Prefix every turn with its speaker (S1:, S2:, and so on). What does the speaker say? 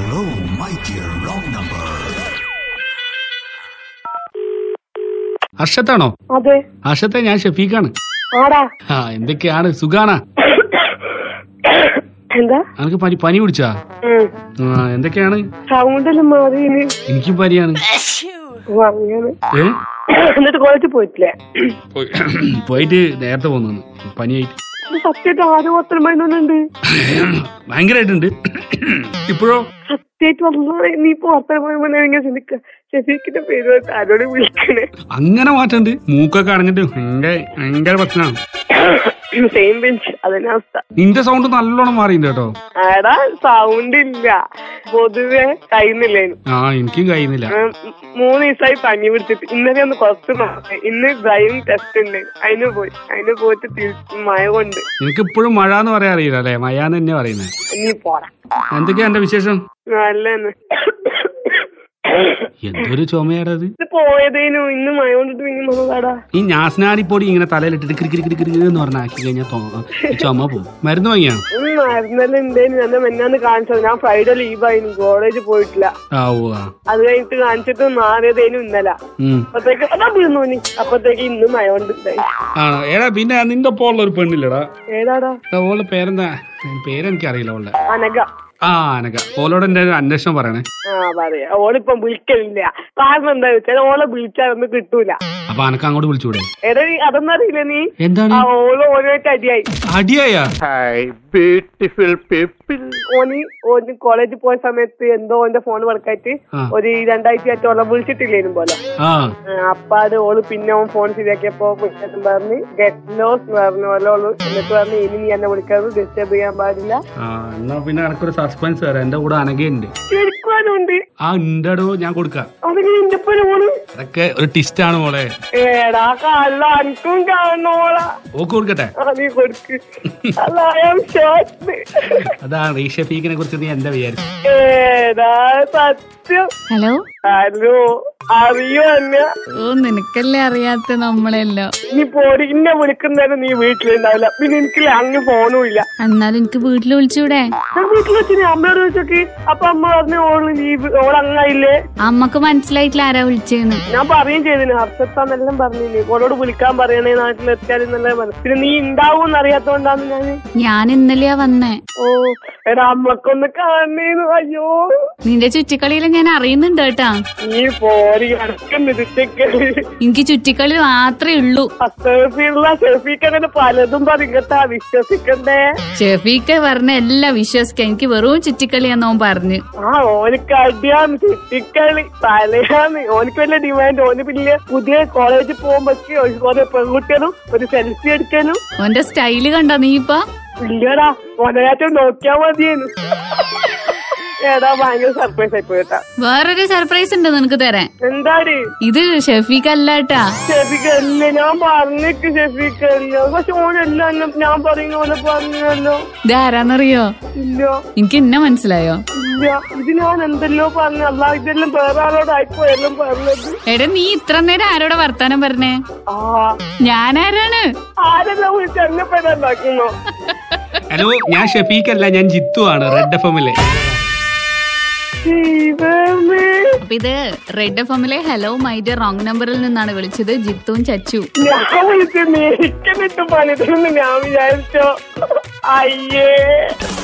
S1: Hello, my dear wrong number.
S2: ഹർഷത്താണോ
S3: അതെ
S2: ഹർഷത്തെ ഞാൻ ഷഫീഖാണ്
S3: ആടാ
S2: ആ എന്തൊക്കെയാണ് സുഖാണാ
S3: എന്താ
S2: അനക്ക് പനി പനി പിടിച്ചാ
S3: ഉം.
S2: ആ എന്തൊക്കെയാണ്
S3: സൗണ്ടെല്ലാം മാറിയിന്
S2: എനിക്കും പനിയാണ്
S3: ഓ, അങ്ങനെ
S2: ഏ
S3: എന്നിട്ട് കോളേജിൽ പോയിട്ടില്ലേ
S2: പോയി- പോയിട്ട് നേരത്തെ പോന്നു പനിയായിട്ട്
S3: ഇത് സത്യമായിട്ട് ആരും പത്ര മണിന്നുണ്ട്
S2: ഭയങ്കരമായിട്ടുണ്ട് ഇപ്പോഴോ
S3: സത്യമായിട്ട് വന്നാ നീ ഇപ്പൊ പത്ര മണി ചിന്തിക്ക ഷെഫീഖിന്റെ പേര് വെച്ച് ആരോട് വിളിക്കണേ
S2: അങ്ങനെ മാറ്റണ്ട് മൂക്കൊക്കെ അടഞ്ഞിട്ട് ഭയങ്കര ഭയങ്കര പ്രശ്നമാണ്
S3: സെയിം ബെഞ്ച് അതന്നെ അവസ്ഥ
S2: നിന്റെ സൗണ്ട് നല്ലോണം മാറിയിട്ടുണ്ട് കേട്ടോ
S3: ആടാ സൗണ്ട് ഇല്ല പൊതുവെ കഴിയുന്നില്ലേനു
S2: ആ എനിക്കും കഴിയുന്നില്ല
S3: ഉം, മൂന്ന് ദിവസമായി പനി പിടിച്ചിട്ട് ഇന്നലെ ഒന്ന് കുറച്ച് നോക്കി ഇന്ന് ഡ്രൈവിംഗ് ടെസ്റ്റ് ഉണ്ട് അതിന് പോയി അതിന് പോയിട്ട് തിരിച്ച് മഴ കൊണ്ട്
S2: എനിക്ക് ഇപ്പോഴും മഴ എന്ന് പറയാൻ അറിയില്ല അല്ലേ മഴ എന്ന് തന്നെ പറയുന്നത്
S3: നീ പോടാ
S2: എന്തൊക്കെയാ എന്റെ വിശേഷം
S3: നല്ലെന്ന്
S2: എന്തൊരു ചുമയാടത്
S3: ഇത് പോയതേനു ഇന്ന് മഴ കൊണ്ടിട്ട് പിന്നെ വന്നതാടാ
S2: ഈ ഞാസ്നാടിപ്പൊടി ഇങ്ങനെ തലയിലിട്ടിട്ട് കിരി കിരി കിരി കിരി എന്ന് പറഞ്ഞാൽ ആക്കി കഴിഞ്ഞാൽ ചുമ പോകും മരുന്ന് വാങ്ങിയാ
S3: ഉം, മരുന്നെല്ലാം ഉണ്ടേനു ഞാൻ മെന്നാന്ന് കാണിച്ചത് ഞാൻ ഫ്രൈഡേ ലീവായിരുന്നു കോളേജ് പോയിട്ടില്ല
S2: ആ ഓ ആ
S3: അത് കഴിഞ്ഞിട്ട് കാണിച്ചിട്ട് മാറിയതേനു ഇന്നലെ
S2: ഉം.
S3: അപ്പത്തേക്ക് അതാ വീണു നീ അപ്പത്തേക്ക് ഇന്ന് മഴ കൊണ്ട് ഉണ്ടായി
S2: ആ എടാ പിന്നെ നിന്റെ ഒപ്പം ഉള്ള ഒരു പെണ്ണില്ലടാ
S3: ഏതാടാ
S2: ഓളുടെ പേരെന്താ പേരെനിക്കറിയില്ല ഓളുടെ
S3: അനക
S2: ആ അനക ഓളോട് എന്റെ ഒരു അന്വേഷണം പറയണേ
S3: ആ പറയാ ഓളിപ്പം വിളിക്കലില്ല കാരണം എന്താ വെച്ചാൽ ഓളെ വിളിച്ചാലൊന്നും കിട്ടൂല
S2: അപ്പൊ അനക്ക് അങ്ങോട്ട് വിളിച്ചൂടെ
S3: എടാ നീ അതൊന്നും അറിയില്ല നീ
S2: എന്താണ്
S3: ആ ഓള് ഓരോയിട്ട് അടിയായി
S2: അടിയായാ
S3: ഓന് ഓന് കോളേജിൽ പോയ സമയത്ത് എന്തോ ഓന്റെ ഫോൺ വർക്കായിട്ട്
S2: ആ.
S3: ഒരു രണ്ടാഴ്ച ആയിട്ട് ഓളെ വിളിച്ചിട്ടില്ലേനും പോലെ
S2: ആ
S3: ആ, അപ്പാട് ഓള് പിന്നെ ഓൻ ഫോൺ ശരിയാക്കിയപ്പോ വിളിച്ചിട്ടും പറഞ്ഞ് ഗെറ്റ് ലോസ് പറഞ്ഞ പോലെ ഓള് എന്നിട്ട് പറഞ്ഞ് ഇനി നീ എന്നെ വിളിക്കാതെ ഡിസ്റ്റർബ് ചെയ്യാൻ പാടില്ല
S2: ആ എന്നാ പിന്നെ എനക്കൊരു സസ്പെൻസ് തരാം എന്റെ കൂടെ അനകയുണ്ട്
S3: ശരിക്കുവാനുണ്ട്
S2: ആ ഉണ്ടടോ ഞാൻ കൊടുക്കാം
S3: അതിന് എന്റെ ഓള്
S2: അതൊക്കെ ഒരു ടിസ്റ്റ് ആണ് മോളെ
S3: ഏടാ കള്ള അനക്കും കാണണോളാ
S2: ഓക്ക് കൊടുക്കട്ടെ
S3: ആ, നീ കൊടുക്ക് അല്ല ഐ ആം ഷോർട്ട്
S2: അതാണ് ഈ ഷഫീഖിനെ കുറിച്ച് നീ എന്താ വിചാരിച്ചു
S3: ഏടാ സത്യം
S4: ഹലോ
S3: ഹലോ അറിയോ എന്നെ
S4: ഓ നിനക്കല്ലേ അറിയാത്ത നമ്മളല്ലോ
S3: നീ പോടി ഇന്നെ വിളിക്കുന്നേരം നീ വീട്ടിലുണ്ടാവില്ല പിന്നെ എനിക്ക് അങ്ങ് ഫോണും ഇല്ല
S4: എന്നാലും എനിക്ക് വീട്ടിൽ വിളിച്ചൂടെ
S3: ഞാൻ വീട്ടിൽ വെച്ച് നീ അമ്മയോട് ചോദിച്ചോക്ക് അപ്പൊ അമ്മ പറഞ്ഞു ഓള് ലീവ് ഓൾ അങ്ങായില്ലേ
S4: അമ്മക്ക് മനസ്സിലായിട്ടില്ല ആരാ വിളിച്ചേന്ന്
S3: ഞാൻ പറയുകയും ചെയ്തിന് ഹർഷത്താന്നെല്ലാം പറഞ്ഞില്ലേ ഓളോട് വിളിക്കാൻ പറയണേ നാട്ടിലെത്തിയാൽ എന്നല്ലേ പറഞ്ഞു പിന്നെ നീ ഉണ്ടാവും അറിയാത്തോണ്ടാന്ന് ഞാൻ
S4: ഞാൻ ഇന്നലെയാ വന്നേ
S3: ഓ എടാ അമ്മക്കൊന്ന് കാണേന്നു അയ്യോ
S4: നിന്റെ ചുറ്റിക്കളിയെല്ലാം ഞാൻ അറിയുന്നുണ്ട് കേട്ടാ
S3: നീ പോരി കിടക്കുന്നു ചുറ്റക്കല്
S4: എനിക്ക് ചുറ്റിക്കളി മാത്രമേ ഉള്ളൂ
S3: അസ്തഫിള്ള ഷെഫീക്ക് അങ്ങനെ പലതും പറയും കേട്ടാ വിശ്വസിക്കണ്ടേ
S4: ഷെഫീക്ക് പറഞ്ഞ എല്ലാം വിശ്വസിക്കാം എനിക്ക് വെറും ചുറ്റിക്കളിയാന്ന് ഓൻ പറഞ്ഞു
S3: ആ ഓനക്ക് അടിയാന്ന് ചുറ്റിക്കളി തലയാന്ന് ഓനക്ക് വലിയ ഡിമാൻഡ് ഓന് പിന്നെ പുതിയ കോളേജിൽ പോകുമ്പോഴേക്ക് ഒരു കുറെ പെൺകുട്ടികളും ഒരു സെൽഫി എടുക്കാനും
S4: ഓന്റെ സ്റ്റൈല് കണ്ടോ നീ ഇപ്പൊ
S3: ഇല്ലടാ ഓനേറ്റം നോക്കിയാ മതിയേനു ഏടാ ഭയങ്കര സർപ്രൈസ് ആയി പോയിട്ടാ
S4: വേറൊരു സർപ്രൈസ് ഉണ്ട് നിനക്ക് തരാൻ
S3: എന്താടി
S4: ഇത് ഷെഫീക്ക് അല്ലാട്ടാ
S3: ഷെഫിക്കല്ലേ ഞാൻ പറഞ്ഞേക്ക് ഷെഫിക്കല്ലോ പക്ഷെ ഓനെല്ലാം എന്നെ ഞാൻ പറയുന്ന പോലെ പറഞ്ഞല്ലോ
S4: ഇത് ആരാന്നറിയോ
S3: ഇല്ല
S4: എനിക്ക് ഇന്നെ മനസ്സിലായോ
S3: ഇല്ല ഇത് ഞാൻ എന്തെല്ലോ പറഞ്ഞു അല്ല ഇതെല്ലാം വേറെ ആളോടായിപ്പോ എല്ലാം പറഞ്ഞത്
S4: എടാ നീ ഇത്ര നേരം ആരോടെ വർത്താനം പറഞ്ഞേ
S3: ആ
S4: ഞാനാരാണ്
S3: ആരെല്ലാം വിളിച്ച് എന്നെ പേരുണ്ടാക്കുന്നോ
S2: ഹലോ ഞാൻ ഷഫീഖ് അല്ല ഞാൻ ജിത്തു ആണ് റെഡ് എഫ് എമ്മിലെ
S3: ദൈവമേ
S4: അപ്പൊ ഇത് റെഡ് എഫ് എമ്മിലെ ഹലോ മൈഡിയ റോങ് നമ്പറിൽ നിന്നാണ് വിളിച്ചത് ജിത്തുവും ചച്ചു
S3: ഞാൻ വിളിച്ച് നേരിട്ട് പണിതെന്ന് ഞാൻ വിചാരിച്ചോ അയ്യേ